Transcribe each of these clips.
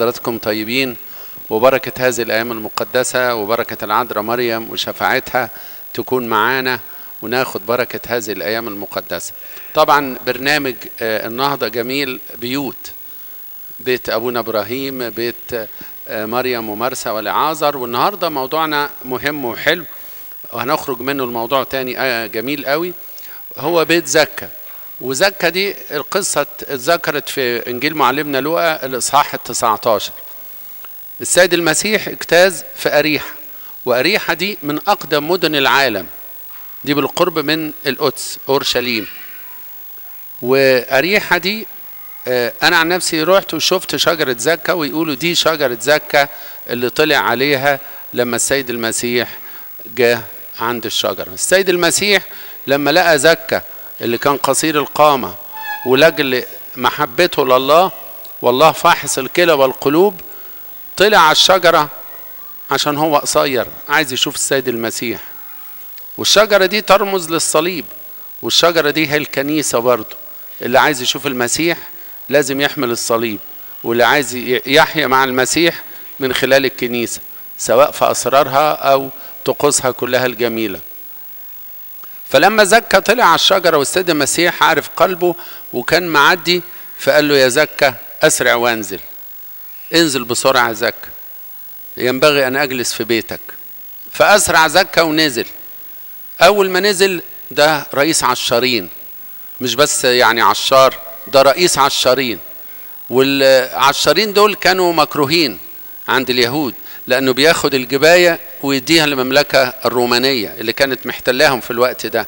حضراتكم طيبين وبركة هذه الأيام المقدسة وبركة العذراء مريم وشفاعتها تكون معانا وناخد بركة هذه الأيام المقدسة طبعا برنامج آه، النهضة جميل بيوت بيت أبونا إبراهيم بيت آه، مريم ومرسى والعازر والنهاردة موضوعنا مهم وحلو وهنخرج منه الموضوع تاني آه، جميل قوي هو بيت زكا وزكا دي القصة اتذكرت في إنجيل معلمنا لوقا الإصحاح ال 19 السيد المسيح اجتاز في أريحة وأريحة دي من أقدم مدن العالم دي بالقرب من القدس أورشليم وأريحة دي آه، أنا عن نفسي رحت وشفت شجرة زكا ويقولوا دي شجرة زكا اللي طلع عليها لما السيد المسيح جه عند الشجرة السيد المسيح لما لقى زكا اللي كان قصير القامة ولأجل محبته لله والله فاحص الكلى والقلوب طلع على الشجرة عشان هو قصير عايز يشوف السيد المسيح والشجرة دي ترمز للصليب والشجرة دي هي الكنيسة برضه اللي عايز يشوف المسيح لازم يحمل الصليب واللي عايز يحيا مع المسيح من خلال الكنيسة سواء في أسرارها أو طقوسها كلها الجميلة فلما زكا طلع على الشجرة والسيد المسيح عارف قلبه وكان معدي فقال له يا زكا أسرع وانزل انزل بسرعة يا زكا ينبغي أن أجلس في بيتك فأسرع زكا ونزل أول ما نزل ده رئيس عشارين مش بس يعني عشار ده رئيس عشارين والعشارين دول كانوا مكروهين عند اليهود لأنه بياخد الجباية ويديها للمملكة الرومانية اللي كانت محتلاهم في الوقت ده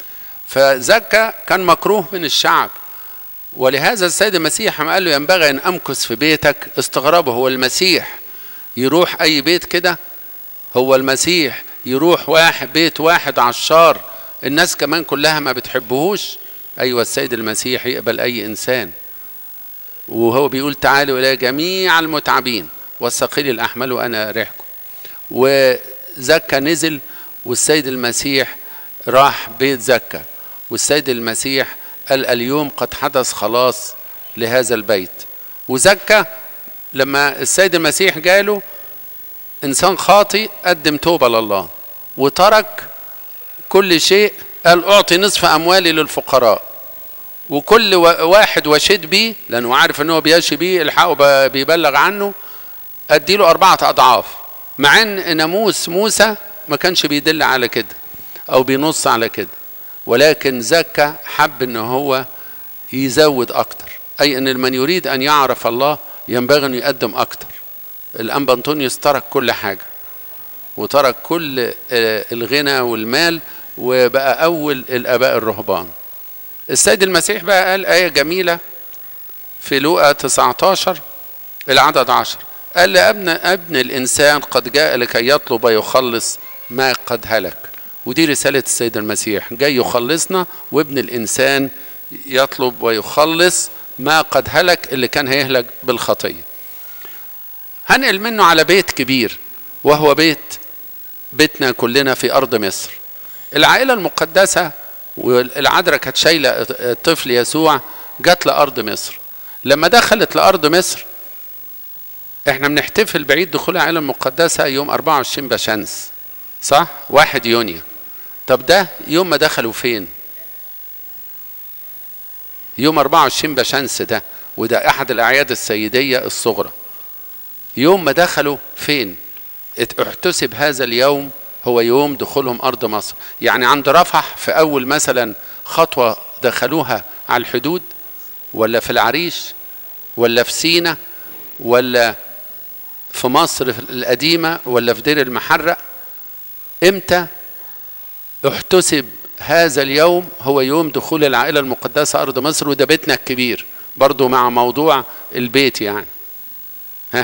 فزكا كان مكروه من الشعب ولهذا السيد المسيح ما قال له ينبغي أن أمكث في بيتك استغربه هو المسيح يروح أي بيت كده هو المسيح يروح واحد بيت واحد عشار الناس كمان كلها ما بتحبهوش أيوة السيد المسيح يقبل أي إنسان وهو بيقول تعالوا إلى جميع المتعبين والثقيل الأحمل وأنا أريحكم وزكا نزل والسيد المسيح راح بيت زكا والسيد المسيح قال اليوم قد حدث خلاص لهذا البيت وزكا لما السيد المسيح جاله إنسان خاطي قدم توبة لله وترك كل شيء قال أعطي نصف أموالي للفقراء وكل واحد وشد بيه لأنه عارف أنه بيشي بيه الحقه بيبلغ عنه أديله أربعة أضعاف مع أن ناموس موسى ما كانش بيدل على كده أو بينص على كده ولكن زكى حب أن هو يزود أكتر أي أن من يريد أن يعرف الله ينبغي أن يقدم أكتر الأنبا أنطونيوس ترك كل حاجة وترك كل الغنى والمال وبقى أول الآباء الرهبان السيد المسيح بقى قال آية جميلة في لوقا 19 العدد 10 قال لابن ابن الإنسان قد جاء لكي يطلب ويخلص ما قد هلك ودي رسالة السيد المسيح جاي يخلصنا وابن الإنسان يطلب ويخلص ما قد هلك اللي كان هيهلك بالخطية هنقل منه على بيت كبير وهو بيت بيتنا كلنا في أرض مصر العائلة المقدسة والعذراء كانت شايلة الطفل يسوع جت لأرض مصر لما دخلت لأرض مصر احنا بنحتفل بعيد دخول العائلة المقدسة يوم 24 بشمس صح؟ واحد يونيو طب ده يوم ما دخلوا فين؟ يوم 24 بشمس ده وده أحد الأعياد السيدية الصغرى يوم ما دخلوا فين؟ احتسب هذا اليوم هو يوم دخولهم أرض مصر يعني عند رفح في أول مثلا خطوة دخلوها على الحدود ولا في العريش ولا في سينا ولا في مصر القديمة ولا في دير المحرق امتى احتسب هذا اليوم هو يوم دخول العائلة المقدسة أرض مصر وده بيتنا الكبير برضو مع موضوع البيت يعني ها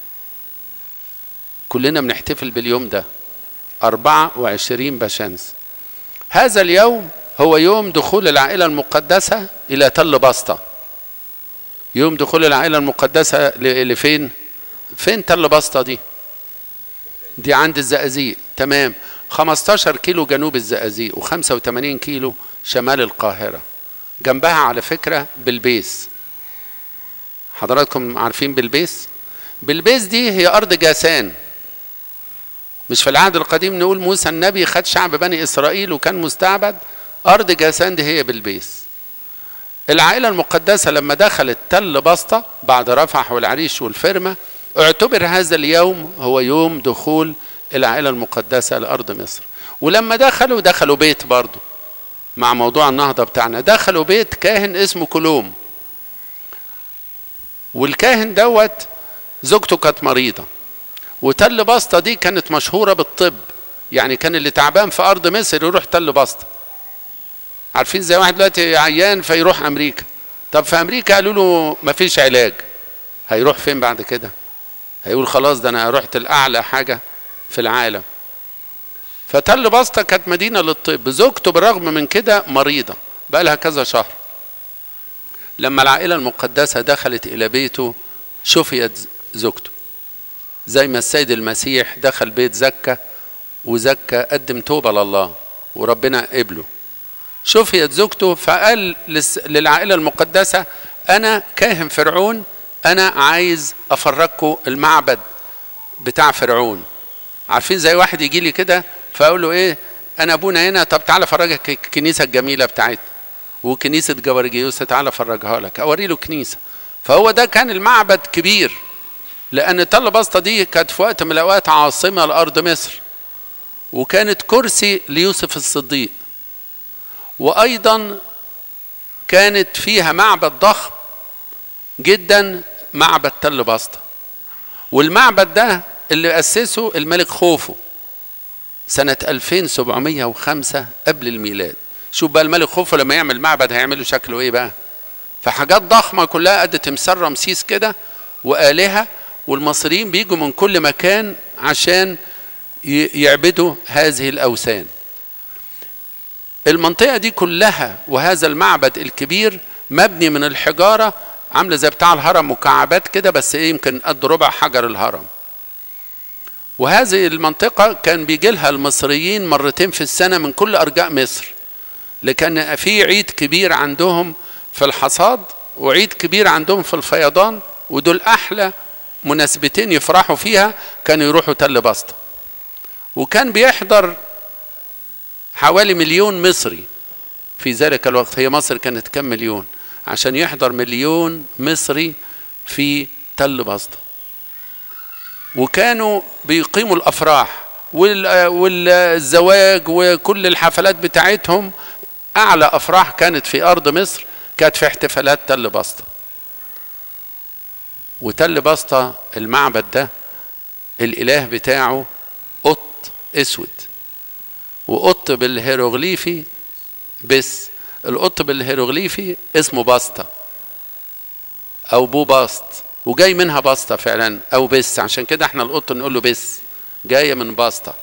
كلنا بنحتفل باليوم ده 24 بشمس هذا اليوم هو يوم دخول العائلة المقدسة إلى تل بسطة يوم دخول العائلة المقدسة لفين؟ فين تل بسطة دي؟ دي عند الزقازيق تمام 15 كيلو جنوب الزقازيق و85 كيلو شمال القاهرة جنبها على فكرة بلبيس حضراتكم عارفين بلبيس بلبيس دي هي ارض جاسان مش في العهد القديم نقول موسى النبي خد شعب بني اسرائيل وكان مستعبد ارض جاسان دي هي بلبيس العائله المقدسه لما دخلت تل بسطه بعد رفح والعريش والفرمه اعتبر هذا اليوم هو يوم دخول العائله المقدسه لارض مصر ولما دخلوا دخلوا بيت برضه مع موضوع النهضه بتاعنا دخلوا بيت كاهن اسمه كلوم والكاهن دوت زوجته كانت مريضه وتل بسطه دي كانت مشهوره بالطب يعني كان اللي تعبان في ارض مصر يروح تل بسطه عارفين زي واحد دلوقتي عيان فيروح امريكا طب في امريكا قالوا له مفيش علاج هيروح فين بعد كده هيقول خلاص ده انا رحت الاعلى حاجه في العالم فتل بسطه كانت مدينه للطب زوجته بالرغم من كده مريضه بقى لها كذا شهر لما العائله المقدسه دخلت الى بيته شفيت زوجته زي ما السيد المسيح دخل بيت زكا وزكا قدم توبه لله وربنا قبله شفيت زوجته فقال للعائله المقدسه انا كاهن فرعون انا عايز افرجكم المعبد بتاع فرعون عارفين زي واحد يجي لي كده فاقول له ايه انا ابونا هنا طب تعالى افرجك الكنيسه الجميله بتاعتنا وكنيسه جوارجيوس تعالى افرجها لك اوري له كنيسه فهو ده كان المعبد كبير لان تل بسطه دي كانت في وقت من الاوقات عاصمه لارض مصر وكانت كرسي ليوسف الصديق وايضا كانت فيها معبد ضخم جدا معبد تل بسطه والمعبد ده اللي اسسه الملك خوفو سنة 2705 قبل الميلاد شوف بقى الملك خوفو لما يعمل معبد هيعمله شكله ايه بقى فحاجات ضخمة كلها قد تمثال رمسيس كده وآلهة والمصريين بيجوا من كل مكان عشان يعبدوا هذه الأوثان المنطقة دي كلها وهذا المعبد الكبير مبني من الحجارة عاملة زي بتاع الهرم مكعبات كده بس ايه يمكن قد ربع حجر الهرم وهذه المنطقة كان بيجي لها المصريين مرتين في السنة من كل أرجاء مصر لكن في عيد كبير عندهم في الحصاد وعيد كبير عندهم في الفيضان ودول أحلى مناسبتين يفرحوا فيها كانوا يروحوا تل بسطة وكان بيحضر حوالي مليون مصري في ذلك الوقت هي مصر كانت كم مليون عشان يحضر مليون مصري في تل بسطة وكانوا بيقيموا الافراح والزواج وكل الحفلات بتاعتهم اعلى افراح كانت في ارض مصر كانت في احتفالات تل بسطه وتل بسطه المعبد ده الاله بتاعه قط اسود وقط بالهيروغليفي بس القط بالهيروغليفي اسمه بسطه او بو بسط وجاي منها باستا فعلا او بس عشان كده احنا القط نقول له بس جايه من باستا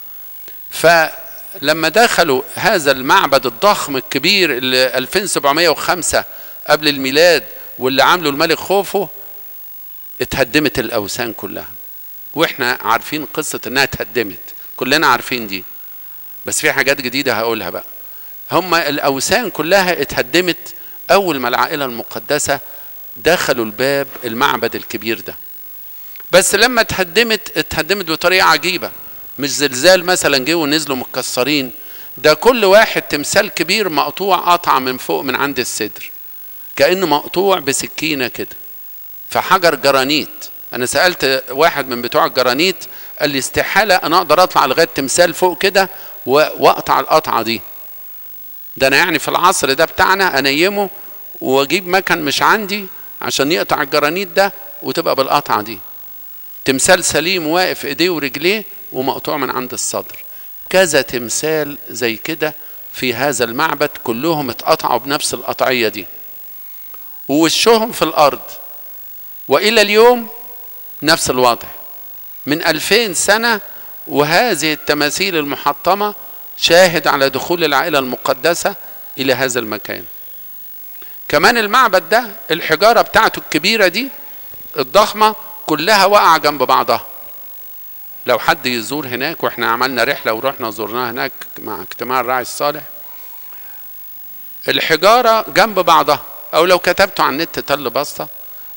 فلما دخلوا هذا المعبد الضخم الكبير اللي 2705 قبل الميلاد واللي عامله الملك خوفو اتهدمت الاوثان كلها واحنا عارفين قصه انها اتهدمت كلنا عارفين دي بس في حاجات جديده هقولها بقى هم الاوثان كلها اتهدمت اول ما العائله المقدسه دخلوا الباب المعبد الكبير ده بس لما اتهدمت اتهدمت بطريقه عجيبه مش زلزال مثلا جه ونزلوا متكسرين ده كل واحد تمثال كبير مقطوع قطعه من فوق من عند الصدر كانه مقطوع بسكينه كده فحجر جرانيت انا سالت واحد من بتوع الجرانيت قال لي استحاله انا اقدر اطلع لغايه تمثال فوق كده واقطع القطعه دي ده انا يعني في العصر ده بتاعنا انيمه واجيب مكن مش عندي عشان يقطع الجرانيت ده وتبقى بالقطعه دي تمثال سليم واقف ايديه ورجليه ومقطوع من عند الصدر كذا تمثال زي كده في هذا المعبد كلهم اتقطعوا بنفس القطعيه دي ووشهم في الارض والى اليوم نفس الوضع من ألفين سنة وهذه التماثيل المحطمة شاهد على دخول العائلة المقدسة إلى هذا المكان كمان المعبد ده الحجارة بتاعته الكبيرة دي الضخمة كلها واقعة جنب بعضها لو حد يزور هناك واحنا عملنا رحلة ورحنا زرناها هناك مع اجتماع الراعي الصالح الحجارة جنب بعضها او لو كتبتوا على النت تل بسطة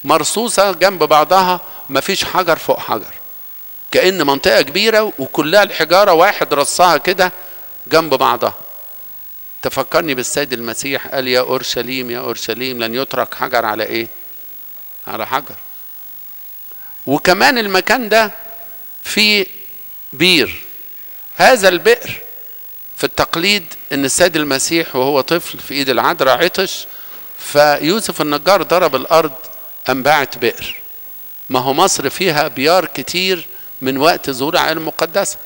مرصوصة جنب بعضها مفيش حجر فوق حجر كأن منطقة كبيرة وكلها الحجارة واحد رصها كده جنب بعضها تفكرني بالسيد المسيح قال يا أورشليم يا أورشليم لن يترك حجر على إيه على حجر وكمان المكان ده فيه بير هذا البئر في التقليد ان السيد المسيح وهو طفل في ايد العذراء عطش فيوسف النجار ضرب الارض انبعت بئر ما هو مصر فيها بيار كتير من وقت ظهور العائله المقدسه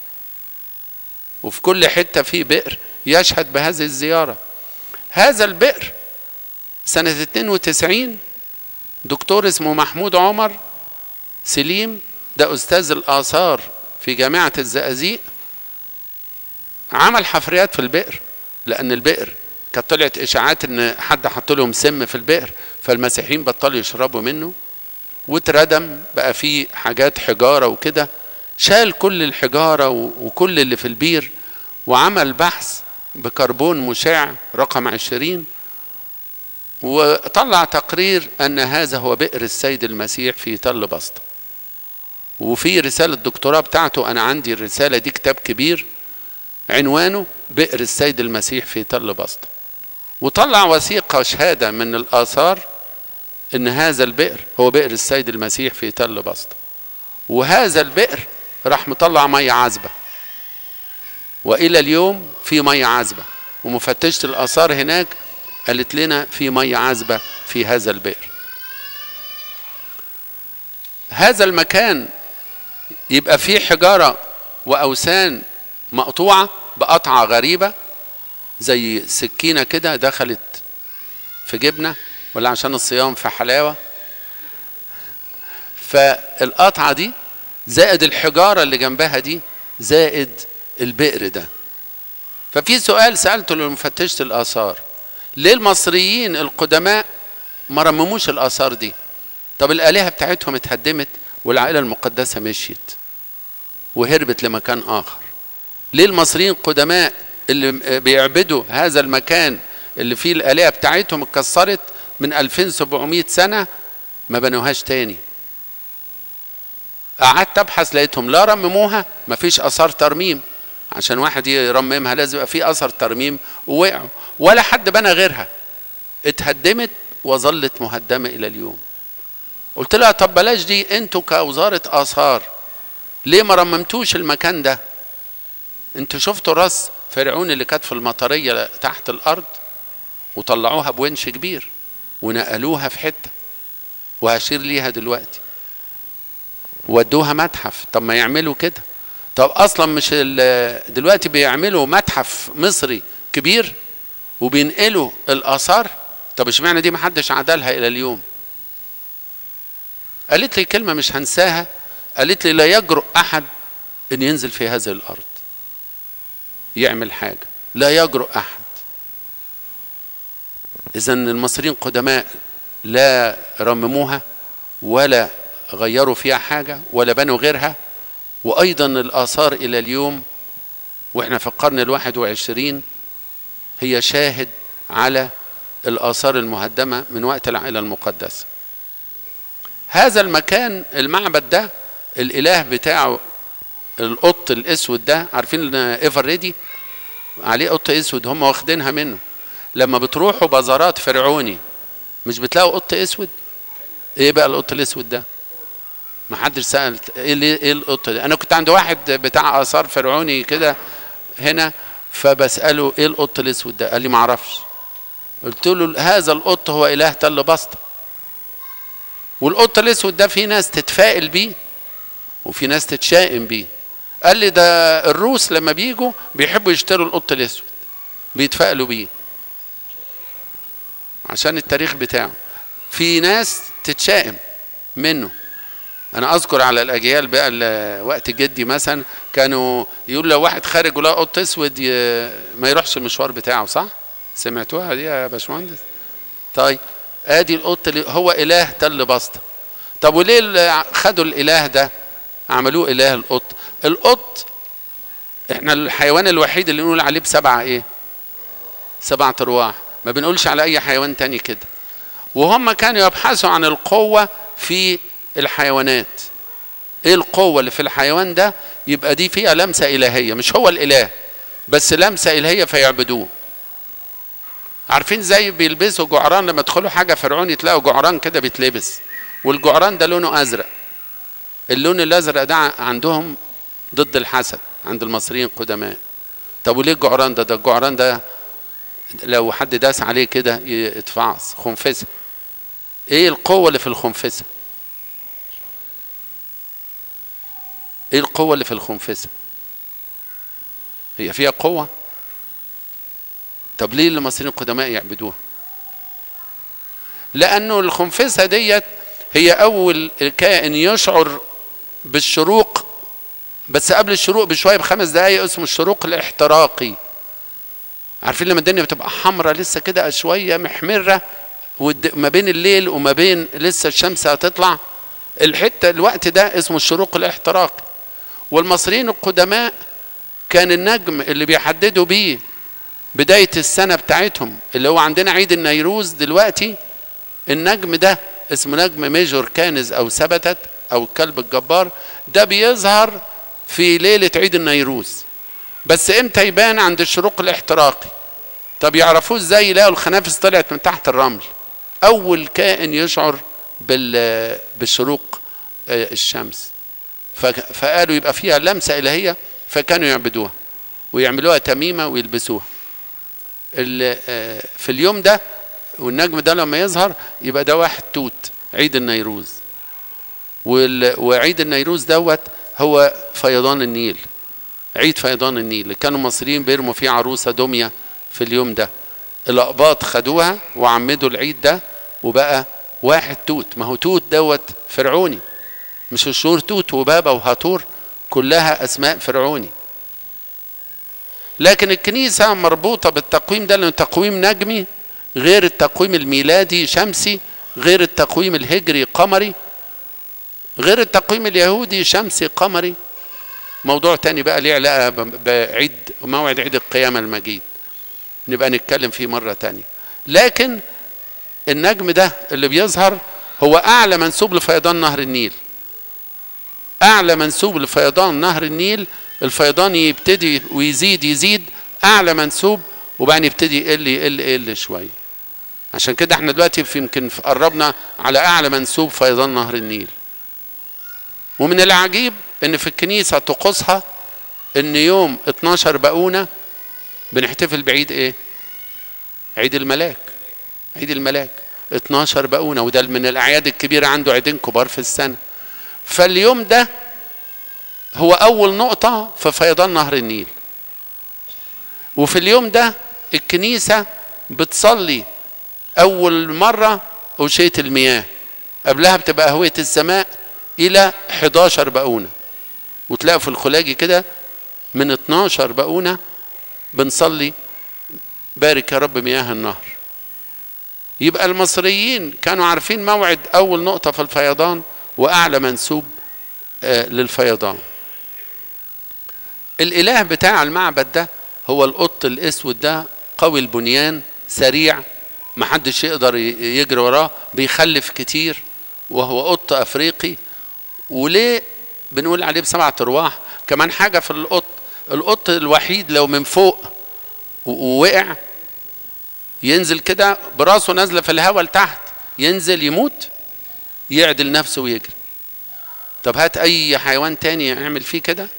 وفي كل حته في بئر يشهد بهذه الزياره هذا البئر سنه 92 دكتور اسمه محمود عمر سليم ده استاذ الاثار في جامعه الزقازيق عمل حفريات في البئر لان البئر كانت طلعت اشاعات ان حد حط لهم سم في البئر فالمسيحيين بطلوا يشربوا منه واتردم بقى فيه حاجات حجاره وكده شال كل الحجاره وكل اللي في البير وعمل بحث بكربون مشع رقم عشرين وطلع تقرير ان هذا هو بئر السيد المسيح في تل بسطة وفي رسالة دكتوراه بتاعته انا عندي الرسالة دي كتاب كبير عنوانه بئر السيد المسيح في تل بسطة وطلع وثيقة شهادة من الآثار إن هذا البئر هو بئر السيد المسيح في تل بسطة وهذا البئر راح مطلع مية عذبة وإلى اليوم في مية عذبة ومفتشة الآثار هناك قالت لنا في مية عذبة في هذا البئر هذا المكان يبقى فيه حجارة وأوثان مقطوعة بقطعة غريبة زي سكينة كده دخلت في جبنة ولا عشان الصيام في حلاوة فالقطعة دي زائد الحجارة اللي جنبها دي زائد البئر ده ففي سؤال سألته لمفتشة الآثار ليه المصريين القدماء ما رمموش الآثار دي طب الآلهة بتاعتهم اتهدمت والعائلة المقدسة مشيت وهربت لمكان آخر ليه المصريين القدماء اللي بيعبدوا هذا المكان اللي فيه الآلهة بتاعتهم اتكسرت من 2700 سنة ما بنوهاش تاني قعدت ابحث لقيتهم لا رمموها مفيش اثار ترميم عشان واحد يرممها لازم يبقى في اثر ترميم ووقعوا ولا حد بنى غيرها اتهدمت وظلت مهدمه الى اليوم قلت لها طب بلاش دي انتوا كوزاره اثار ليه ما رممتوش المكان ده انتوا شفتوا راس فرعون اللي كانت في المطريه تحت الارض وطلعوها بونش كبير ونقلوها في حته وهشير ليها دلوقتي ودوها متحف طب ما يعملوا كده طب اصلا مش دلوقتي بيعملوا متحف مصري كبير وبينقلوا الاثار طب اشمعنى دي ما حدش عدلها الى اليوم قالت لي كلمه مش هنساها قالت لي لا يجرؤ احد ان ينزل في هذه الارض يعمل حاجه لا يجرؤ احد اذا المصريين قدماء لا رمموها ولا غيروا فيها حاجه ولا بنوا غيرها وايضا الاثار الى اليوم واحنا في القرن الواحد وعشرين هي شاهد على الاثار المهدمه من وقت العائله المقدسه هذا المكان المعبد ده الاله بتاعه القط الاسود ده عارفين ايفر ريدي عليه قط اسود هم واخدينها منه لما بتروحوا بازارات فرعوني مش بتلاقوا قط اسود ايه بقى القط الاسود ده ما حدش سال ايه ايه القط ده انا كنت عند واحد بتاع اثار فرعوني كده هنا فبساله ايه القط الاسود ده قال لي ما اعرفش قلت له هذا القط هو اله تل بسطه والقط الاسود ده في ناس تتفائل بيه وفي ناس تتشائم بيه قال لي ده الروس لما بيجوا بيحبوا يشتروا القط الاسود بيتفائلوا بيه عشان التاريخ بتاعه في ناس تتشائم منه انا اذكر على الاجيال بقى وقت جدي مثلا كانوا يقول لو واحد خارج ولا قط اسود ما يروحش المشوار بتاعه صح سمعتوها دي يا باشمهندس طيب ادي القط اللي هو اله تل بسطه طب وليه خدوا الاله ده عملوه اله القط القط احنا الحيوان الوحيد اللي نقول عليه بسبعه ايه سبعة ارواح ما بنقولش على اي حيوان تاني كده وهم كانوا يبحثوا عن القوة في الحيوانات ايه القوة اللي في الحيوان ده يبقى دي فيها لمسة إلهية مش هو الإله بس لمسة إلهية فيعبدوه عارفين زي بيلبسوا جعران لما تدخلوا حاجة فرعوني تلاقوا جعران كده بيتلبس والجعران ده لونه أزرق اللون الأزرق ده عندهم ضد الحسد عند المصريين القدماء طب وليه الجعران ده ده الجعران ده لو حد داس عليه كده يتفعص خنفسه ايه القوه اللي في الخنفسه ايه القوه اللي في الخنفسه هي فيها قوه طب ليه المصريين القدماء يعبدوها لانه الخنفسه ديت هي اول كائن يشعر بالشروق بس قبل الشروق بشويه بخمس دقائق اسمه الشروق الاحتراقي عارفين لما الدنيا بتبقى حمراء لسه كده شويه محمره ما بين الليل وما بين لسه الشمس هتطلع الحته الوقت ده اسمه الشروق الاحتراقي والمصريين القدماء كان النجم اللي بيحددوا بيه بدايه السنه بتاعتهم اللي هو عندنا عيد النيروز دلوقتي النجم ده اسمه نجم ميجور كانز او ثبتت او الكلب الجبار ده بيظهر في ليله عيد النيروز بس امتى يبان عند الشروق الاحتراقي طب يعرفوه ازاي يلاقوا الخنافس طلعت من تحت الرمل اول كائن يشعر بال بالشروق الشمس فقالوا يبقى فيها لمسه الهيه فكانوا يعبدوها ويعملوها تميمه ويلبسوها في اليوم ده والنجم ده لما يظهر يبقى ده واحد توت عيد النيروز وعيد النيروز دوت هو فيضان النيل عيد فيضان النيل اللي كانوا المصريين بيرموا فيه عروسة دمية في اليوم ده الأقباط خدوها وعمدوا العيد ده وبقى واحد توت ما هو توت دوت فرعوني مش الشهور توت وبابا وهاتور كلها أسماء فرعوني لكن الكنيسة مربوطة بالتقويم ده لأنه تقويم نجمي غير التقويم الميلادي شمسي غير التقويم الهجري قمري غير التقويم اليهودي شمسي قمري موضوع تاني بقى ليه علاقة بعيد موعد عيد القيامة المجيد نبقى نتكلم فيه مرة تانية لكن النجم ده اللي بيظهر هو أعلى منسوب لفيضان نهر النيل أعلى منسوب لفيضان نهر النيل الفيضان يبتدي ويزيد يزيد أعلى منسوب وبعدين يبتدي يقل يقل يقل شوية عشان كده احنا دلوقتي في يمكن قربنا على أعلى منسوب فيضان نهر النيل ومن العجيب ان في الكنيسة طقوسها ان يوم 12 بقونة بنحتفل بعيد ايه عيد الملاك عيد الملاك 12 بقونة وده من الاعياد الكبيرة عنده عيدين كبار في السنة فاليوم ده هو اول نقطة في فيضان نهر النيل وفي اليوم ده الكنيسة بتصلي اول مرة أوشية المياه قبلها بتبقى هوية السماء الى 11 بقونه وتلاقوا في الخلاجي كده من 12 بقونه بنصلي بارك يا رب مياه النهر يبقى المصريين كانوا عارفين موعد اول نقطه في الفيضان واعلى منسوب آه للفيضان الاله بتاع المعبد ده هو القط الاسود ده قوي البنيان سريع محدش يقدر يجري وراه بيخلف كتير وهو قط افريقي وليه بنقول عليه بسبعة ارواح كمان حاجة في القط القط الوحيد لو من فوق ووقع ينزل كده براسه نازلة في الهواء لتحت ينزل يموت يعدل نفسه ويجري طب هات اي حيوان تاني يعمل فيه كده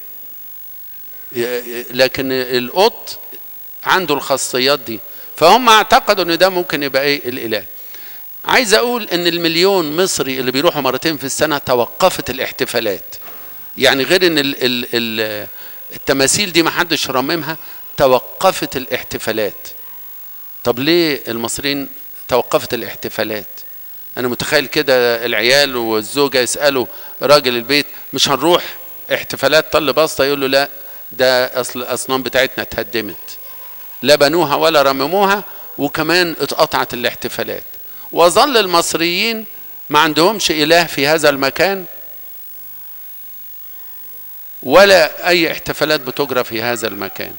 لكن القط عنده الخاصيات دي فهم اعتقدوا ان ده ممكن يبقى ايه الاله عايز اقول ان المليون مصري اللي بيروحوا مرتين في السنه توقفت الاحتفالات يعني غير ان ال ال ال التماثيل دي ما حدش رممها توقفت الاحتفالات طب ليه المصريين توقفت الاحتفالات انا متخيل كده العيال والزوجه يسالوا راجل البيت مش هنروح احتفالات طل بسطه يقول له لا ده اصل الاصنام بتاعتنا اتهدمت لا بنوها ولا رمموها وكمان اتقطعت الاحتفالات وظل المصريين ما عندهمش اله في هذا المكان ولا اي احتفالات بتجرى في هذا المكان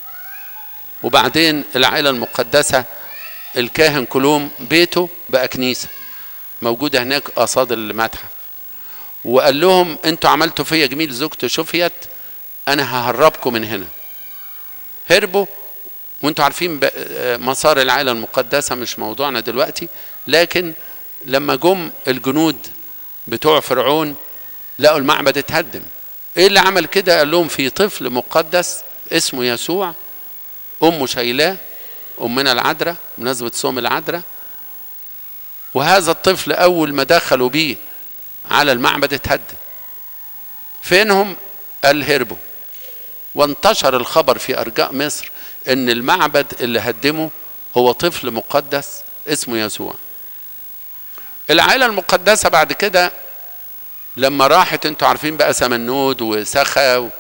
وبعدين العائله المقدسه الكاهن كلهم بيته بقى كنيسه موجودة هناك قصاد المتحف وقال لهم انتوا عملتوا فيا جميل زوجتي شفيت انا ههربكم من هنا هربوا وانتوا عارفين مسار العائلة المقدسة مش موضوعنا دلوقتي لكن لما جم الجنود بتوع فرعون لقوا المعبد اتهدم ايه اللي عمل كده قال لهم في طفل مقدس اسمه يسوع امه شايلاه امنا العذراء بمناسبه صوم العذراء وهذا الطفل اول ما دخلوا بيه على المعبد اتهدم فينهم قال هربوا وانتشر الخبر في ارجاء مصر ان المعبد اللي هدمه هو طفل مقدس اسمه يسوع العائله المقدسه بعد كده لما راحت انتوا عارفين بقى سمنود وسخا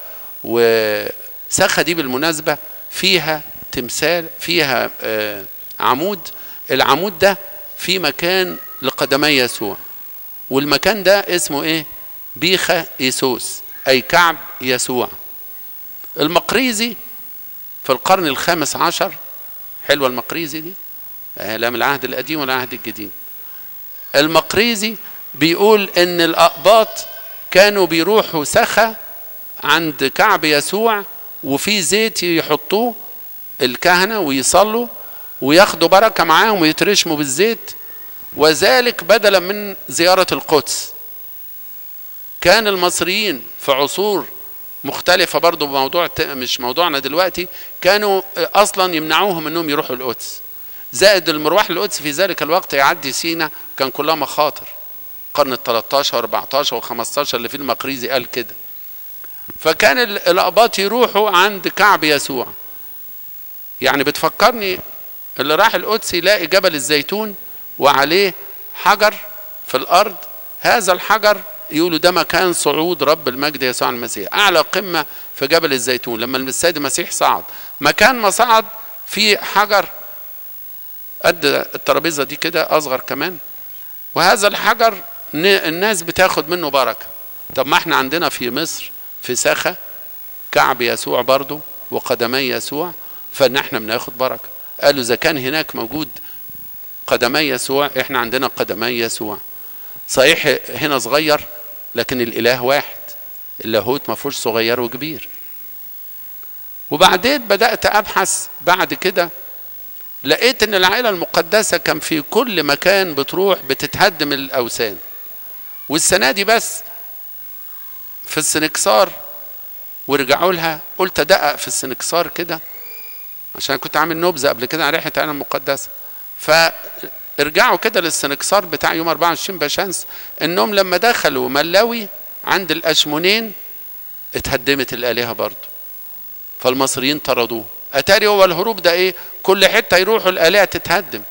وسخا دي بالمناسبه فيها تمثال فيها آه عمود العمود ده في مكان لقدمي يسوع والمكان ده اسمه ايه بيخا ايسوس اي كعب يسوع المقريزي في القرن الخامس عشر حلوة المقريزي دي لا من العهد القديم ولا العهد الجديد المقريزي بيقول ان الاقباط كانوا بيروحوا سخا عند كعب يسوع وفي زيت يحطوه الكهنه ويصلوا وياخدوا بركه معاهم ويترشموا بالزيت وذلك بدلا من زياره القدس كان المصريين في عصور مختلفة برضو بموضوع مش موضوعنا دلوقتي كانوا أصلا يمنعوهم أنهم يروحوا القدس زائد المروح للقدس في ذلك الوقت يعدي سينا كان كلها مخاطر القرن ال 13 و 14 و 15 اللي فيه المقريزي قال كده فكان الأقباط يروحوا عند كعب يسوع يعني بتفكرني اللي راح القدس يلاقي جبل الزيتون وعليه حجر في الأرض هذا الحجر يقولوا ده مكان صعود رب المجد يسوع المسيح اعلى قمه في جبل الزيتون لما السيد المسيح صعد مكان ما صعد في حجر قد الترابيزه دي كده اصغر كمان وهذا الحجر الناس بتاخد منه بركه طب ما احنا عندنا في مصر في سخا كعب يسوع برضه وقدمي يسوع فان احنا بناخد بركه قالوا اذا كان هناك موجود قدمي يسوع احنا عندنا قدمي يسوع صحيح هنا صغير لكن الاله واحد اللاهوت ما فيهوش صغير وكبير وبعدين بدات ابحث بعد كده لقيت ان العائله المقدسه كان في كل مكان بتروح بتتهدم الاوثان والسنه دي بس في السنكسار ورجعوا لها قلت ادقق في السنكسار كده عشان كنت عامل نبذه قبل كده عن ريحه العائله المقدسه فارجعوا كده للسنكسار بتاع يوم 24 بشمس انهم لما دخلوا ملاوي عند الاشمونين اتهدمت الالهه برضه فالمصريين طردوه اتاري هو الهروب ده ايه كل حته يروحوا الالهه تتهدم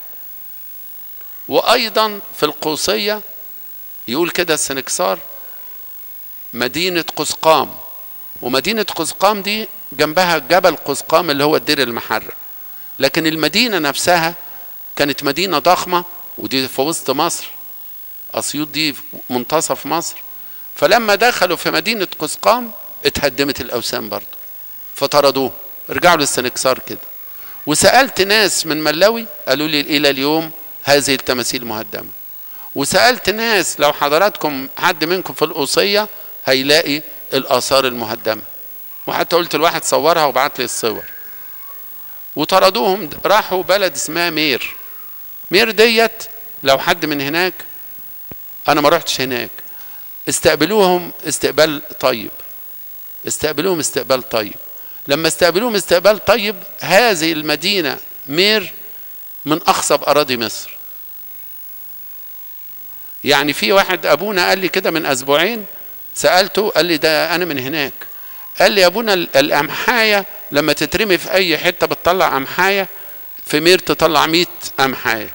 وايضا في القوسيه يقول كده السنكسار مدينه قسقام ومدينه قسقام دي جنبها جبل قسقام اللي هو الدير المحرق لكن المدينه نفسها كانت مدينه ضخمه ودي في وسط مصر اسيوط دي في منتصف مصر فلما دخلوا في مدينه قسقام اتهدمت الاوثان برضه فطردوه رجعوا للسنكسار كده وسالت ناس من ملاوي قالوا لي الى اليوم هذه التماثيل مهدمه وسالت ناس لو حضراتكم حد منكم في القوصيه هيلاقي الاثار المهدمه وحتى قلت لواحد صورها وبعت لي الصور وطردوهم راحوا بلد اسمها مير مير ديت لو حد من هناك انا ما رحتش هناك استقبلوهم استقبال طيب استقبلوهم استقبال طيب لما استقبلوهم استقبال طيب هذه المدينة مير من أخصب أراضي مصر يعني في واحد أبونا قال لي كده من أسبوعين سألته قال لي ده أنا من هناك قال لي يا أبونا الأمحاية لما تترمي في أي حتة بتطلع أمحاية في مير تطلع 100 أمحاية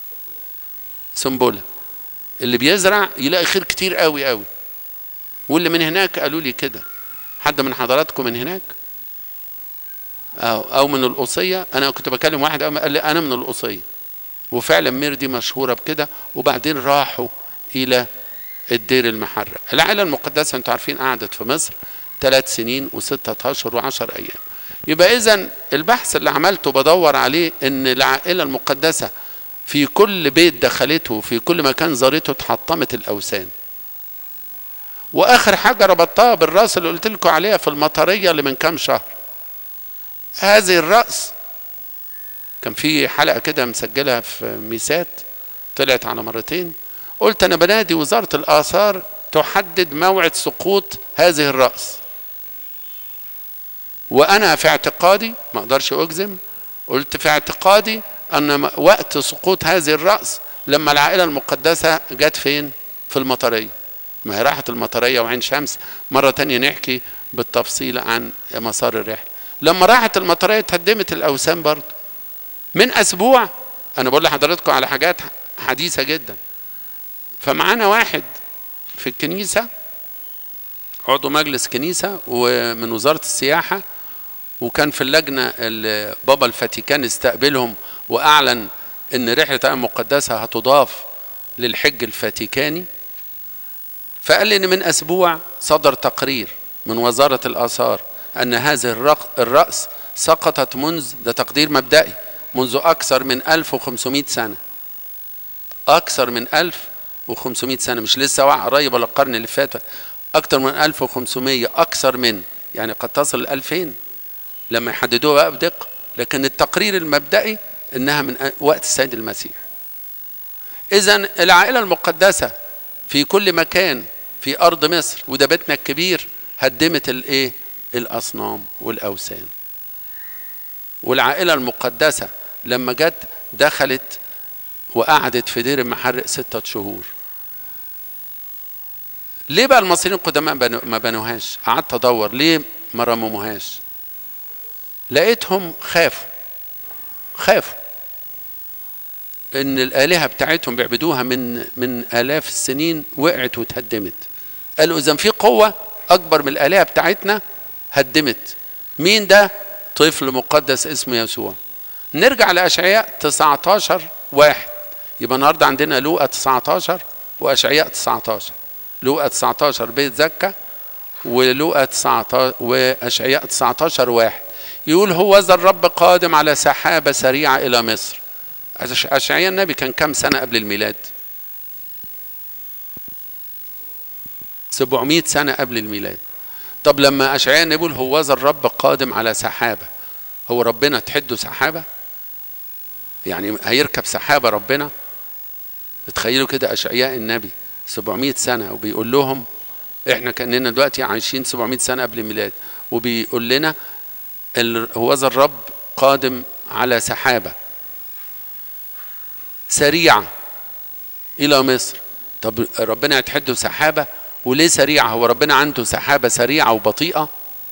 سنبلة اللي بيزرع يلاقي خير كتير قوي قوي واللي من هناك قالوا لي كده حد من حضراتكم من هناك أو, أو من القصية أنا كنت بكلم واحد قال لي أنا من القصية وفعلا مير دي مشهورة بكده وبعدين راحوا إلى الدير المحرق العائلة المقدسة أنتوا عارفين قعدت في مصر ثلاث سنين وستة أشهر وعشر أيام يبقى إذا البحث اللي عملته بدور عليه إن العائلة المقدسة في كل بيت دخلته في كل مكان زارته اتحطمت الاوثان واخر حاجه ربطتها بالراس اللي قلت لكم عليها في المطريه اللي من كام شهر هذه الراس كان في حلقه كده مسجلها في ميسات طلعت على مرتين قلت انا بنادي وزاره الاثار تحدد موعد سقوط هذه الراس وانا في اعتقادي ما اقدرش اجزم قلت في اعتقادي ان وقت سقوط هذه الراس لما العائله المقدسه جت فين في المطريه ما هي راحت المطريه وعين شمس مره تانية نحكي بالتفصيل عن مسار الرحله لما راحت المطريه اتهدمت الاوثان برضه من اسبوع انا بقول لحضراتكم على حاجات حديثه جدا فمعانا واحد في الكنيسه عضو مجلس كنيسه ومن وزاره السياحه وكان في اللجنه اللي بابا الفاتيكان استقبلهم واعلن ان رحله المقدسه هتضاف للحج الفاتيكاني فقال لي ان من اسبوع صدر تقرير من وزاره الاثار ان هذه الراس سقطت منذ ده تقدير مبدئي منذ اكثر من 1500 سنه اكثر من 1500 سنه مش لسه وقع قريب ولا القرن اللي فات اكثر من 1500 اكثر من يعني قد تصل ل 2000 لما يحددوها بقى بدقه لكن التقرير المبدئي انها من وقت السيد المسيح اذا العائله المقدسه في كل مكان في ارض مصر وده بيتنا الكبير هدمت الايه الاصنام والاوثان والعائله المقدسه لما جت دخلت وقعدت في دير المحرق ستة شهور ليه بقى المصريين القدماء ما بنوهاش قعدت ادور ليه ما رمموهاش لقيتهم خافوا خافوا ان الالهه بتاعتهم بيعبدوها من من الاف السنين وقعت واتهدمت قالوا اذا في قوه اكبر من الالهه بتاعتنا هدمت مين ده طفل مقدس اسمه يسوع نرجع لاشعياء 19 واحد يبقى النهارده عندنا لوقا 19 واشعياء 19 لوقا 19 بيت زكا ولوقا 19 واشعياء 19 واحد يقول هو ذا الرب قادم على سحابه سريعه الى مصر اشعياء النبي كان كم سنه قبل الميلاد 700 سنه قبل الميلاد طب لما اشعياء النبي يقول هو ذا الرب قادم على سحابه هو ربنا تحده سحابه يعني هيركب سحابه ربنا تخيلوا كده اشعياء النبي 700 سنه وبيقول لهم احنا كاننا دلوقتي عايشين 700 سنه قبل الميلاد وبيقول لنا هو ذا الرب قادم على سحابه سريعه الى مصر طب ربنا يتحده سحابه وليه سريعه هو ربنا عنده سحابه سريعه وبطيئه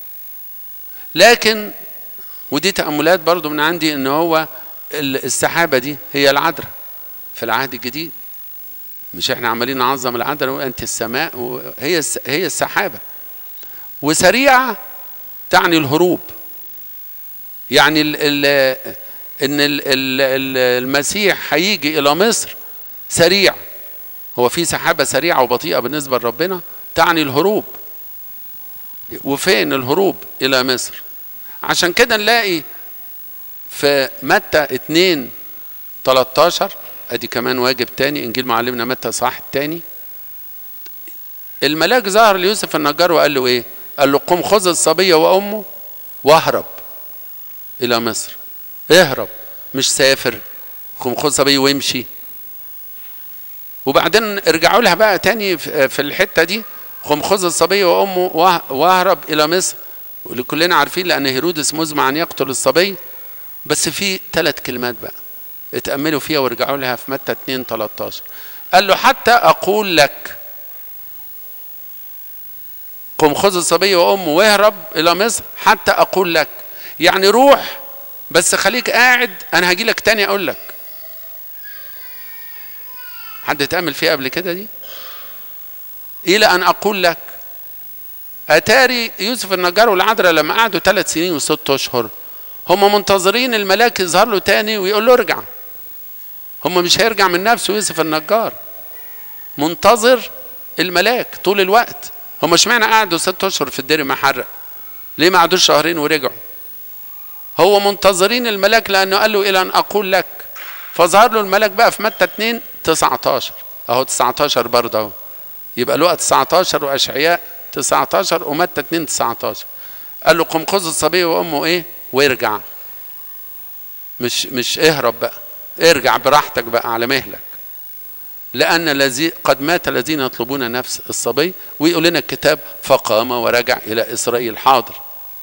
لكن ودي تاملات برضو من عندي ان هو السحابه دي هي العذراء في العهد الجديد مش احنا عمالين نعظم العذراء وانت السماء وهي هي السحابه وسريعه تعني الهروب يعني ال ال ان ال ال المسيح هيجي الى مصر سريع هو في سحابه سريعه وبطيئه بالنسبه لربنا تعني الهروب وفين الهروب الى مصر عشان كده نلاقي في متى 2 13 ادي كمان واجب تاني انجيل معلمنا متى صح التاني الملاك ظهر ليوسف النجار وقال له ايه قال له قم خذ الصبيه وامه واهرب الى مصر اهرب مش سافر قم خذ صبيه وامشي وبعدين ارجعوا لها بقى تاني في الحته دي قم خذ الصبيه وامه واهرب الى مصر واللي كلنا عارفين لان هيرودس مزمع ان يقتل الصبي بس في ثلاث كلمات بقى اتأملوا فيها وارجعوا لها في متى 2 13 قال له حتى أقول لك قم خذ الصبي وأمه واهرب إلى مصر حتى أقول لك يعني روح بس خليك قاعد أنا هجي لك تاني أقول لك حد اتأمل فيها قبل كده دي إلى أن أقول لك أتاري يوسف النجار والعذراء لما قعدوا ثلاث سنين وست أشهر هم منتظرين الملاك يظهر له تاني ويقول له ارجع هم مش هيرجع من نفسه يوسف النجار منتظر الملاك طول الوقت هم اشمعنى قعدوا ست اشهر في الدير محرق ليه ما قعدوش شهرين ورجعوا هو منتظرين الملاك لانه قال له الى ان اقول لك فظهر له الملك بقى في متى 2 19 اهو 19 برضه اهو يبقى لقى 19 واشعياء 19 ومتى 2 19 قال له قم خذ الصبي وامه ايه وارجع مش مش اهرب بقى ارجع براحتك بقى على مهلك لأن الذي قد مات الذين يطلبون نفس الصبي ويقول لنا الكتاب فقام ورجع إلى إسرائيل حاضر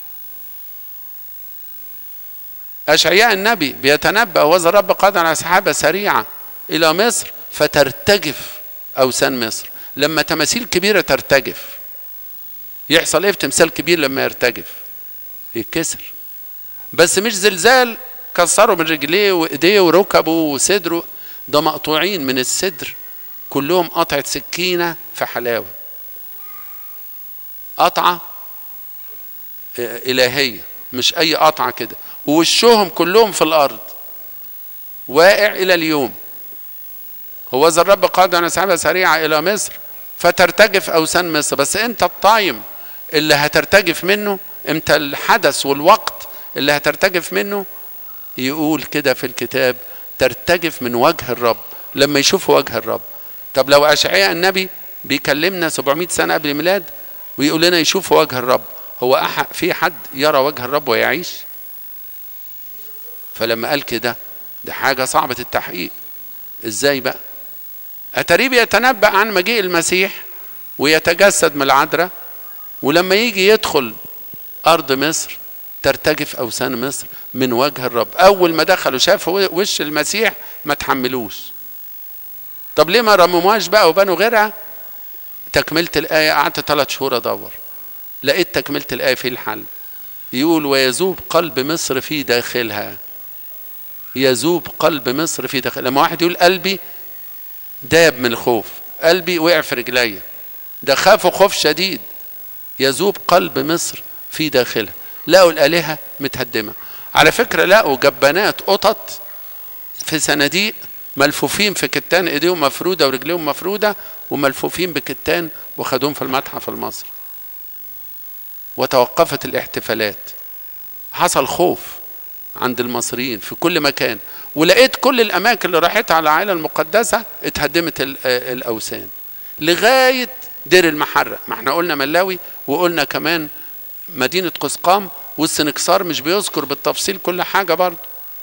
أشعياء النبي بيتنبأ وذا الرب قادر على سحابة سريعة إلى مصر فترتجف أوثان مصر لما تماثيل كبيرة ترتجف يحصل إيه في تمثال كبير لما يرتجف يتكسر بس مش زلزال كسروا من رجليه وايديه وركبه وصدره ده مقطوعين من الصدر كلهم قطعة سكينة في حلاوة قطعة إلهية مش أي قطعة كده ووشهم كلهم في الأرض واقع إلى اليوم هو ذا الرب قادر أن سحابة سريعة إلى مصر فترتجف أوثان مصر بس أنت الطايم اللي هترتجف منه امتى الحدث والوقت اللي هترتجف منه يقول كده في الكتاب ترتجف من وجه الرب لما يشوفوا وجه الرب طب لو أشعياء النبي بيكلمنا 700 سنة قبل الميلاد ويقول لنا يشوفوا وجه الرب هو أحد في حد يرى وجه الرب ويعيش فلما قال كده ده حاجة صعبة التحقيق ازاي بقى أتاريه بيتنبأ عن مجيء المسيح ويتجسد من العذراء ولما يجي يدخل أرض مصر ترتجف أوثان مصر من وجه الرب أول ما دخلوا شافوا وش المسيح ما تحملوش طب ليه ما رمموهاش بقى وبنوا غيرها تكملة الآية قعدت ثلاث شهور أدور لقيت تكملة الآية في الحل يقول ويذوب قلب مصر في داخلها يذوب قلب مصر في داخلها لما واحد يقول قلبي داب من الخوف قلبي وقع في رجليا ده خافوا خوف شديد يذوب قلب مصر في داخلها لقوا الآلهة متهدمة على فكرة لقوا جبانات قطط في صناديق ملفوفين في كتان ايديهم مفرودة ورجليهم مفرودة وملفوفين بكتان وخدوهم في المتحف المصري وتوقفت الاحتفالات حصل خوف عند المصريين في كل مكان ولقيت كل الاماكن اللي راحتها على العائله المقدسه اتهدمت الاوثان لغايه دير المحرق ما احنا قلنا ملاوي وقلنا كمان مدينه قسقام والسنكسار مش بيذكر بالتفصيل كل حاجه برضه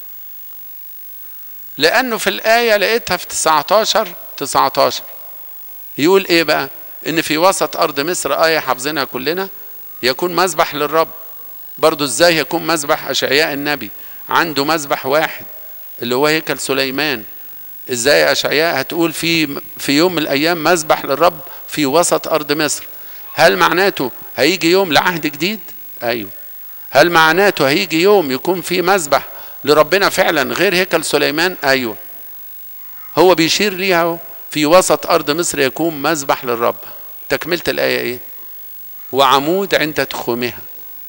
لانه في الايه لقيتها في 19 19 يقول ايه بقى ان في وسط ارض مصر ايه حافظينها كلنا يكون مذبح للرب برضه ازاي يكون مذبح اشعياء النبي عنده مذبح واحد اللي هو هيكل سليمان ازاي اشعياء هتقول في في يوم من الايام مذبح للرب في وسط ارض مصر هل معناته هيجي يوم لعهد جديد ايوه هل معناته هيجي يوم يكون في مذبح لربنا فعلا غير هيكل سليمان ايوه هو بيشير ليها اهو في وسط ارض مصر يكون مذبح للرب تكمله الايه ايه وعمود عند تخومها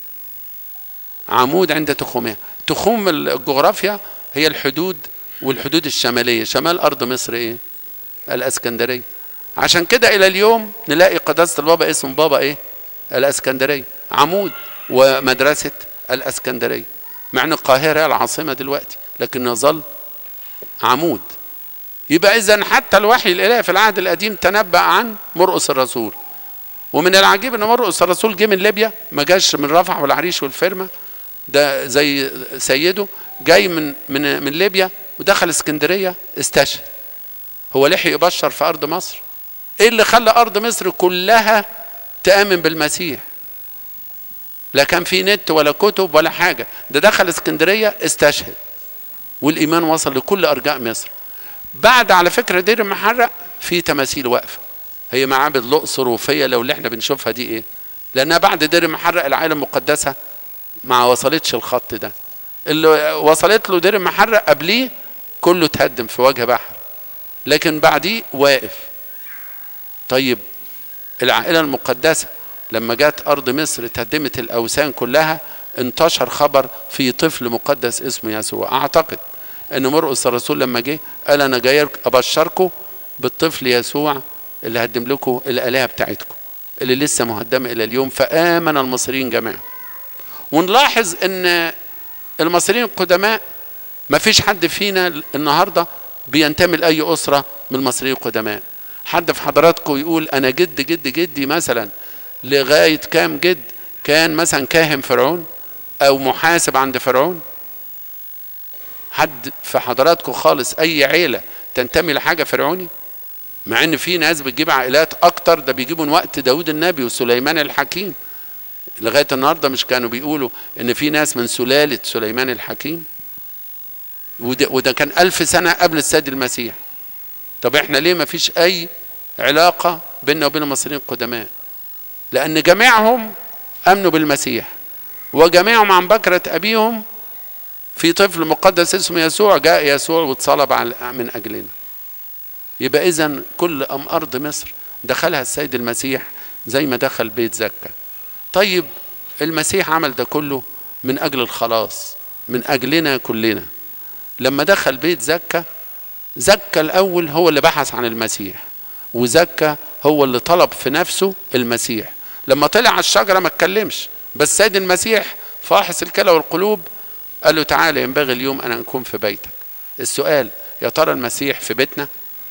عمود عند تخومها تخوم الجغرافيا هي الحدود والحدود الشماليه شمال ارض مصر ايه الاسكندريه عشان كده الى اليوم نلاقي قداسه البابا اسم بابا ايه الاسكندريه عمود ومدرسه الاسكندريه مع ان القاهره هي العاصمه دلوقتي لكن يظل عمود يبقى اذا حتى الوحي الالهي في العهد القديم تنبأ عن مرقس الرسول ومن العجيب ان مرقس الرسول جه من ليبيا ما جاش من رفح والعريش والفرمه ده زي سيده جاي من من من ليبيا ودخل اسكندريه استشهد هو لحق يبشر في ارض مصر ايه اللي خلى ارض مصر كلها تامن بالمسيح لا كان في نت ولا كتب ولا حاجه ده دخل اسكندريه استشهد والايمان وصل لكل ارجاء مصر بعد على فكره دير المحرق في تماثيل واقفه هي معابد الاقصر وفيا لو اللي احنا بنشوفها دي ايه لانها بعد دير المحرق العائله المقدسه ما وصلتش الخط ده اللي وصلت له دير المحرق قبليه كله تهدم في وجه بحر لكن بعديه واقف طيب العائلة المقدسة لما جت أرض مصر تهدمت الأوثان كلها انتشر خبر في طفل مقدس اسمه يسوع أعتقد أن مرقس الرسول لما جه قال أنا جاي أبشركم بالطفل يسوع اللي هدم لكم الآلهة بتاعتكم اللي لسه مهدمة إلى اليوم فآمن المصريين جميعا ونلاحظ أن المصريين القدماء ما فيش حد فينا النهارده بينتمي لاي اسره من المصريين القدماء حد في حضراتكم يقول انا جد جد جدي مثلا لغايه كام جد كان مثلا كاهن فرعون او محاسب عند فرعون حد في حضراتكم خالص اي عيله تنتمي لحاجه فرعوني مع ان في ناس بتجيب عائلات اكتر ده بيجيبوا من وقت داود النبي وسليمان الحكيم لغايه النهارده مش كانوا بيقولوا ان في ناس من سلاله سليمان الحكيم وده, وده كان ألف سنة قبل السيد المسيح طب احنا ليه ما فيش أي علاقة بيننا وبين المصريين القدماء لأن جميعهم أمنوا بالمسيح وجميعهم عن بكرة أبيهم في طفل مقدس اسمه يسوع جاء يسوع واتصلب من أجلنا يبقى إذا كل أم أرض مصر دخلها السيد المسيح زي ما دخل بيت زكا طيب المسيح عمل ده كله من أجل الخلاص من أجلنا كلنا لما دخل بيت زكا زكا الأول هو اللي بحث عن المسيح وزكا هو اللي طلب في نفسه المسيح لما طلع على الشجرة ما اتكلمش بس سيد المسيح فاحص الكلى والقلوب قال له تعالى ينبغي اليوم أن أكون في بيتك السؤال يا ترى المسيح في بيتنا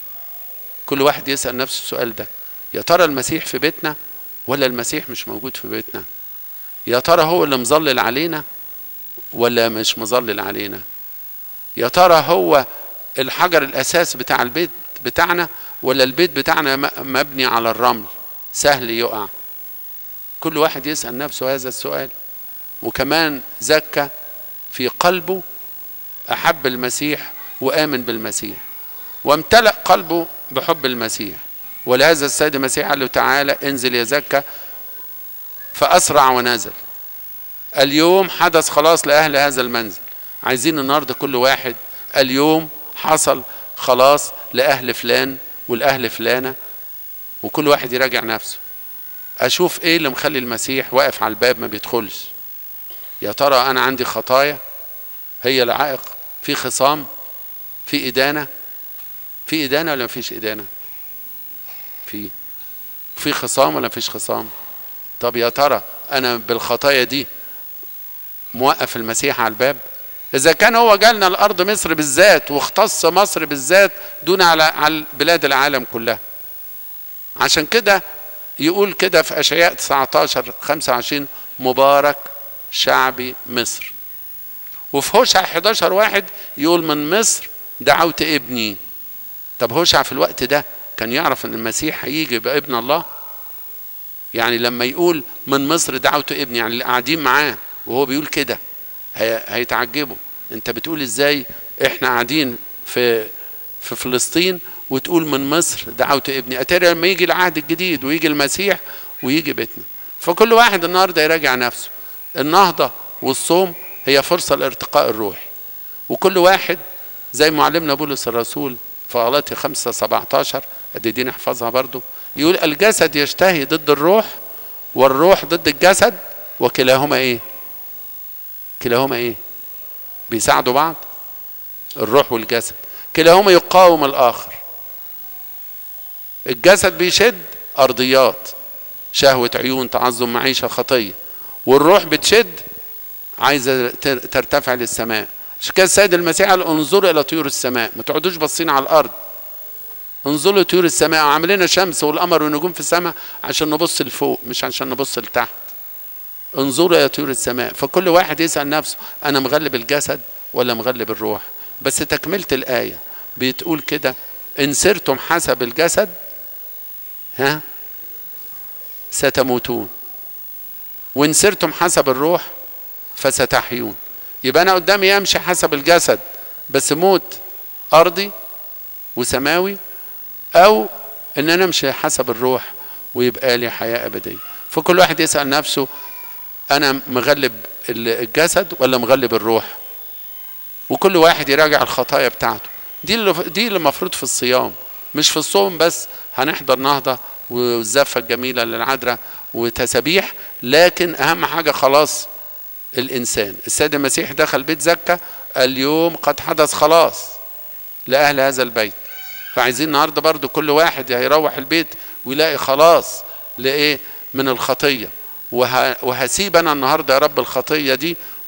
كل واحد يسأل نفسه السؤال ده يا ترى المسيح في بيتنا ولا المسيح مش موجود في بيتنا يا ترى هو اللي مظلل علينا ولا مش مظلل علينا يا ترى هو الحجر الاساس بتاع البيت بتاعنا ولا البيت بتاعنا مبني على الرمل سهل يقع كل واحد يسال نفسه هذا السؤال وكمان زكى في قلبه احب المسيح وامن بالمسيح وامتلا قلبه بحب المسيح ولهذا السيد المسيح قال له تعالى انزل يا زكى فاسرع ونزل اليوم حدث خلاص لاهل هذا المنزل عايزين النهارده كل واحد اليوم حصل خلاص لاهل فلان والاهل فلانه وكل واحد يراجع نفسه اشوف ايه اللي مخلي المسيح واقف على الباب ما بيدخلش يا ترى انا عندي خطايا هي العائق في خصام في ادانه في ادانه ولا مفيش ادانه في في خصام ولا مفيش خصام طب يا ترى انا بالخطايا دي موقف المسيح على الباب اذا كان هو جالنا الارض مصر بالذات واختص مصر بالذات دون على على بلاد العالم كلها عشان كده يقول كده في اشعياء 19 25 مبارك شعبي مصر وفي هوشع 11 واحد يقول من مصر دعوت ابني طب هوشع في الوقت ده كان يعرف ان المسيح هيجي يبقى ابن الله يعني لما يقول من مصر دعوت ابني يعني اللي قاعدين معاه وهو بيقول كده هيتعجبوا انت بتقول ازاي احنا قاعدين في في فلسطين وتقول من مصر دعوت ابني اتاري لما يجي العهد الجديد ويجي المسيح ويجي بيتنا فكل واحد النهارده يراجع نفسه النهضه والصوم هي فرصه لارتقاء الروح وكل واحد زي معلمنا بولس الرسول في غلاطي 5 17 ادي دي نحفظها برضو يقول الجسد يشتهي ضد الروح والروح ضد الجسد وكلاهما ايه كلاهما ايه بيساعدوا بعض الروح والجسد كلاهما يقاوم الاخر الجسد بيشد ارضيات شهوة عيون تعظم معيشة خطية والروح بتشد عايزة ترتفع للسماء عشان كده السيد المسيح قال انظروا الى طيور السماء ما تقعدوش باصين على الارض انظروا طيور السماء وعاملين شمس والقمر والنجوم في السماء عشان نبص لفوق مش عشان نبص لتحت انظروا الى طيور السماء فكل واحد يسال نفسه انا مغلب الجسد ولا مغلب الروح بس تكمله الايه بتقول كده ان سرتم حسب الجسد ها ستموتون وان سرتم حسب الروح فستحيون يبقى انا قدامي امشي حسب الجسد بس موت ارضي وسماوي او ان انا امشي حسب الروح ويبقى لي حياه ابديه فكل واحد يسال نفسه انا مغلب الجسد ولا مغلب الروح وكل واحد يراجع الخطايا بتاعته دي اللي دي اللي المفروض في الصيام مش في الصوم بس هنحضر نهضه والزفه الجميله للعذراء وتسابيح لكن اهم حاجه خلاص الانسان السيد المسيح دخل بيت زكا اليوم قد حدث خلاص لاهل هذا البيت فعايزين النهارده برضو كل واحد هيروح البيت ويلاقي خلاص لايه من الخطيه وه... وهسيب انا النهارده يا رب الخطيه دي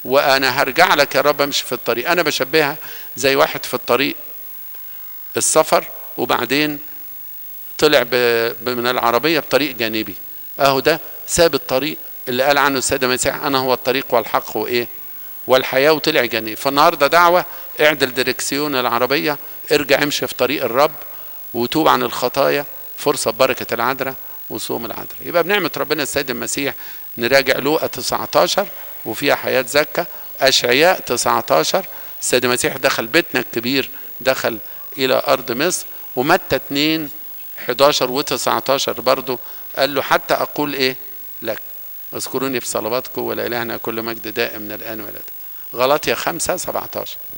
وانا هرجع لك يا رب امشي في الطريق انا بشبهها زي واحد في الطريق السفر وبعدين طلع ب... ب- من العربية بطريق جانبي اهو ده ساب الطريق اللي قال عنه السيد المسيح انا هو الطريق والحق وايه والحياة وطلع جانبي فالنهاردة دعوة اعدل ديركسيون العربية ارجع امشي في طريق الرب وتوب عن الخطايا فرصة بركة العذراء وصوم العذراء يبقى بنعمة ربنا السيد المسيح نراجع لوقا 19 وفيها حياة زكا أشعياء 19 السيد المسيح دخل بيتنا الكبير دخل إلى أرض مصر ومتى 2 11 و19 برضه قال له حتى أقول إيه لك اذكروني في صلواتكم ولإلهنا كل مجد دائم من الآن والأبد غلطية 5 17